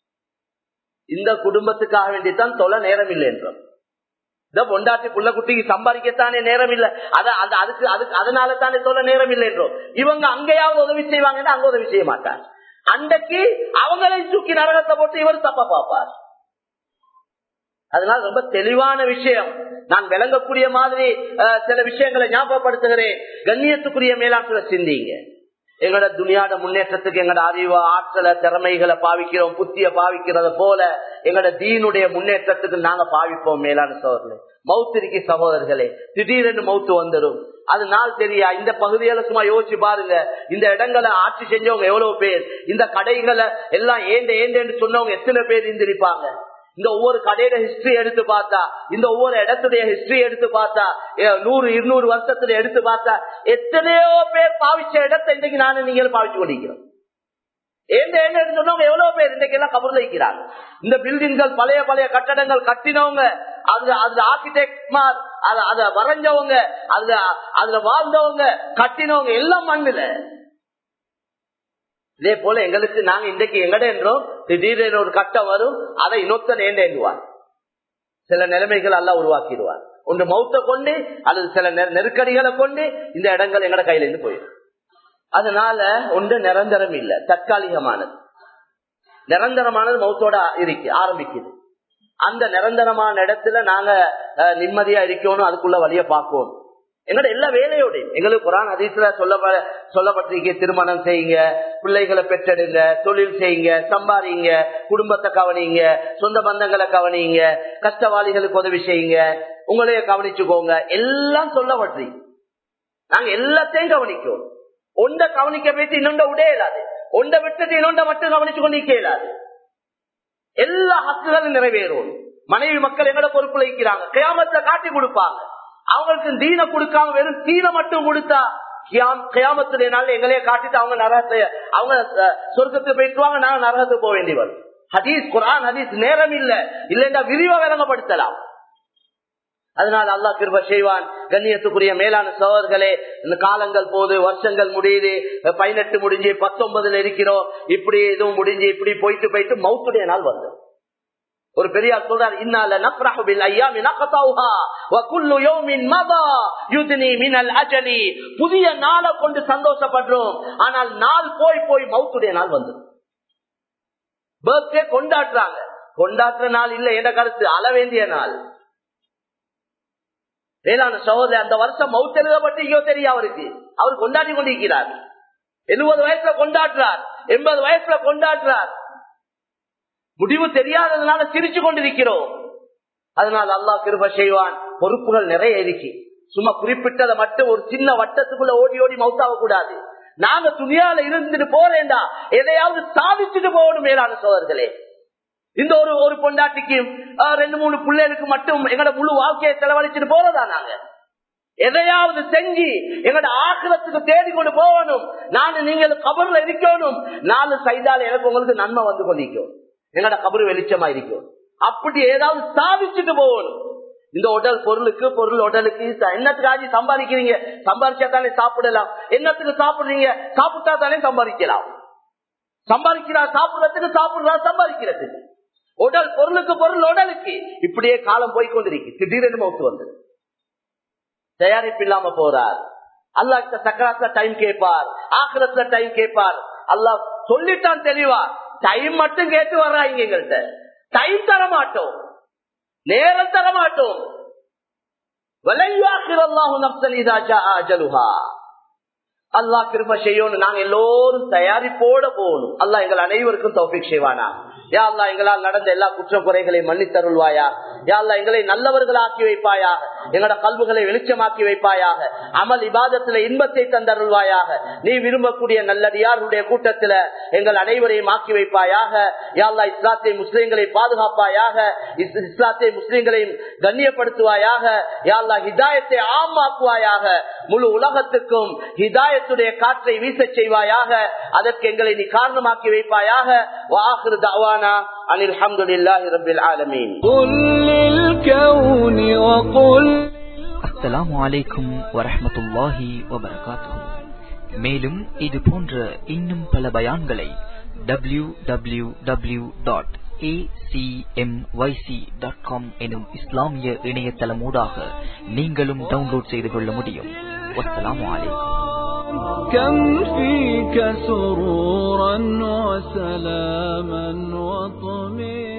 இந்த குடும்பத்துக்காக வேண்டித்தான் தொலை நேரம் இல்லை என்றோம் இந்த பொண்டாட்டி புள்ள குட்டிக்கு சம்பாதிக்கத்தானே நேரம் இல்ல அத அதுக்கு அதுக்கு அதனால தானே சொல்ல நேரம் இல்லை என்றோம் இவங்க அங்கேயாவது உதவி செய்வாங்கன்னா அங்க உதவி செய்ய மாட்டாங்க அன்றைக்கு அவங்களை தூக்கி நரகத்தை போட்டு இவர் தப்ப பார்ப்பார் அதனால ரொம்ப தெளிவான விஷயம் நான் விளங்கக்கூடிய மாதிரி சில விஷயங்களை ஞாபகப்படுத்துகிறேன் கண்ணியத்துக்குரிய மேலாட்டுல சிந்திங்க எங்களோட துணியாட முன்னேற்றத்துக்கு எங்களோட அறிவு ஆற்றலை திறமைகளை பாவிக்கிறோம் புத்திய பாவிக்கிறத போல எங்களோட தீனுடைய முன்னேற்றத்துக்கு நாங்க பாவிப்போம் மேலான சோதரர்களே மவுத்திரிக்கு சகோதரர்களே திடீரென்று மவுத்து வந்துடும் அது நாள் தெரியா இந்த பகுதிகளை சும்மா யோசிச்சு பாருங்க இந்த இடங்களை ஆட்சி செஞ்சவங்க எவ்வளவு பேர் இந்த கடைகளை எல்லாம் ஏண்ட ஏண்டேன்னு சொன்னவங்க எத்தனை பேர் இருந்திருப்பாங்க இந்த ஒவ்வொரு கடையோட ஹிஸ்டரி எடுத்து பார்த்தா இந்த ஒவ்வொரு இடத்துடைய ஹிஸ்டரி எடுத்து பார்த்தா நூறு இருநூறு வருஷத்துல எடுத்து பார்த்தா எத்தனையோ பேர் பாவிச்ச இடத்தை இன்னைக்கு நானும் நீங்களும் பாவிச்சு கொண்டிருக்கிறோம் எந்த என்ன சொன்னவங்க எவ்வளவு பேர் இன்னைக்கு எல்லாம் கபர்ல இருக்கிறாங்க இந்த பில்டிங்கள் பழைய பழைய கட்டடங்கள் கட்டினவங்க அதுல அதுல ஆர்கிடெக்ட் அத வரைஞ்சவங்க அதுல அதுல வாழ்ந்தவங்க கட்டினவங்க எல்லாம் மண்ணுல இதே போல எங்களுக்கு நாங்க இன்றைக்கு எங்கட என்றோம் திடீரென ஒரு கட்டம் வரும் அதை இன்னொத்த நேண்டுவார் சில நிலைமைகள் எல்லாம் உருவாக்கிடுவார் ஒன்று மௌத்த கொண்டு அல்லது சில நெருக்கடிகளை கொண்டு இந்த இடங்கள் எங்கட கையில இருந்து போயிடும் அதனால ஒன்று நிரந்தரம் இல்லை தற்காலிகமானது நிரந்தரமானது மௌத்தோட இருக்கு ஆரம்பிக்குது அந்த நிரந்தரமான இடத்துல நாங்க நிம்மதியா இருக்கணும் அதுக்குள்ள வழிய பார்க்கணும் எங்களோட எல்லா வேலையோட எங்களுக்கு குரான் அதிசல சொல்ல சொல்லப்பட்டிருக்க திருமணம் செய்யுங்க பிள்ளைகளை பெற்றெடுங்க தொழில் செய்யுங்க சம்பாதிங்க குடும்பத்தை கவனிங்க சொந்த பந்தங்களை கவனிங்க கஷ்டவாளிகளுக்கு உதவி செய்யுங்க உங்களைய கவனிச்சுக்கோங்க எல்லாம் சொல்லப்பட்டிருக்கு நாங்க எல்லாத்தையும் கவனிக்கும் ஒன்றை கவனிக்க போயிட்டு இன்னொண்ட உடைய இயலாது ஒன்றை விட்டுட்டு இன்னொண்ட மட்டும் கவனிச்சு கொண்டு இயலாது எல்லா ஹக்குகளும் நிறைவேறும் மனைவி மக்கள் எங்களை பொறுப்புல இருக்கிறாங்க கிராமத்தை காட்டி கொடுப்பாங்க அவங்களுக்கு தீன கொடுக்காம வெறும் தீன மட்டும் கொடுத்தா கியாமத்துடைய நாள் எங்களையே காட்டிட்டு அவங்க நரகத்தை அவங்க சொர்க்கத்துக்கு போயிட்டுவாங்க நாங்க நரகத்துக்கு போக வேண்டி வரும் ஹதீஸ் குரான் ஹதீஸ் நேரம் இல்ல இல்லைன்னா விரிவா விளங்கப்படுத்தலாம் அதனால அல்லாஹ் கிருப செய்வான் கண்ணியத்துக்குரிய மேலான சோழர்களே இந்த காலங்கள் போது வருஷங்கள் முடியுது பதினெட்டு முடிஞ்சு பத்தொன்பதுல இருக்கிறோம் இப்படி எதுவும் முடிஞ்சு இப்படி போயிட்டு போயிட்டு மவுத்துடைய நாள் வந்து ஒரு பெரியார் சொல்றார் இன்னால நஃப்ரஹு பில் அய்யாமி நகதௌஹா வ குல்லு யௌமின் மதா யுத்னி மினல் அஜலி புதிய நாளை கொண்டு சந்தோஷப்படுறோம் ஆனால் நாள் போய் போய் மவுத்துடைய நாள் வந்து பர்த்டே கொண்டாடுறாங்க கொண்டாடுற நாள் இல்ல என்ற கருத்து அள வேண்டிய நாள் வேளாண் சகோதரி அந்த வருஷம் மவுத் எழுதப்பட்டு தெரியும் அவருக்கு அவர் கொண்டாடி கொண்டிருக்கிறார் எழுபது வயசுல கொண்டாடுறார் எண்பது வயசுல கொண்டாடுறார் முடிவு தெரியாததுனால சிரிச்சு கொண்டிருக்கிறோம் அதனால் அல்லாஹ் கிருப செய்வான் பொறுப்புகள் நிறைய இருக்கு சும்மா குறிப்பிட்டதை மட்டும் ஒரு சின்ன வட்டத்துக்குள்ள ஓடி ஓடி மவுத்தாக கூடாது நாங்க துணியால இருந்துட்டு போறேன்டா எதையாவது சாதிச்சுட்டு போகணும் மேலான சோதர்களே இந்த ஒரு ஒரு பொண்டாட்டிக்கு ரெண்டு மூணு பிள்ளைகளுக்கு மட்டும் எங்களோட முழு வாழ்க்கையை செலவழிச்சுட்டு போறதா நாங்க எதையாவது செஞ்சு எங்களோட ஆக்கிரத்துக்கு தேடி கொண்டு போகணும் நான் நீங்கள் கபர்ல இருக்கணும் நாலு சைதால எனக்கு உங்களுக்கு நன்மை வந்து கொண்டிருக்கும் எங்களோட கபரு வெளிச்சமா இருக்கும் அப்படி ஏதாவது சாதிச்சுட்டு போகணும் இந்த உடல் பொருளுக்கு பொருள் உடலுக்கு என்னத்துக்காக சம்பாதிக்கிறீங்க சம்பாதிச்சா தானே சாப்பிடலாம் என்னத்துக்கு சாப்பிடுறீங்க சாப்பிட்டா தானே சம்பாதிக்கலாம் சம்பாதிக்கிறா சாப்பிடுறதுக்கு சாப்பிடுறா சம்பாதிக்கிறதுக்கு உடல் பொருளுக்கு பொருள் உடலுக்கு இப்படியே காலம் போய்கொண்டிருக்கு திடீரென மௌத்து வந்து தயாரிப்பு இல்லாம போறார் அல்லா சக்கராத்துல டைம் கேட்பார் ஆக்கிரத்துல டைம் கேட்பார் அல்லா சொல்லிட்டான் தெளிவா டைம் மட்டும் கேட்டு வர்றாங்க எங்கள்கிட்ட டைம் தர மாட்டோம் நேரம் தர மாட்டோம் அல்லாஹ் கிருப செய்யணும் நாங்க எல்லோரும் தயாரிப்போட போகணும் அல்லாஹ் எங்கள் அனைவருக்கும் தௌபிக் செய்வானா யா அல்லா எங்களால் நடந்த எல்லா குற்ற குறைகளை மன்னித்தருள்வாயா யா அல்லா எங்களை நல்லவர்களாக்கி வைப்பாயாக எங்களோட கல்வுகளை வெளிச்சமாக்கி வைப்பாயாக அமல் இபாதத்துல இன்பத்தை தந்தருள்வாயாக நீ விரும்பக்கூடிய நல்லடியாருடைய கூட்டத்துல எங்கள் அனைவரையும் ஆக்கி வைப்பாயாக யா அல்லா இஸ்லாத்தை முஸ்லிம்களை பாதுகாப்பாயாக இஸ்லாத்தை முஸ்லிம்களையும் கண்ணியப்படுத்துவாயாக யா அல்லா ஹிதாயத்தை ஆமாக்குவாயாக முழு உலகத்துக்கும் ஹிதாயத்துடைய காற்றை வீசச் செய்வாயாக அதற்கு எங்களை நீ காரணமாக்கி வைப்பாயாக வாஹிரு தாவானா عن الحمد لله رب العالمين قل للكون وقل அஸ்ஸலாமு அலைக்கும் வரஹ்மத்துல்லாஹி வபரகாத்துஹு மேலும் இது போன்ற இன்னும் பல பயான்களை W W W dot acmyc.com எனும் இஸ்லாமிய இணையதளமூடாக நீங்களும் டவுன்லோட் செய்து கொள்ள முடியும் வஸ்ஸலாமு அலைக்கும் كم فيك سرورا وسلاما وطمئنا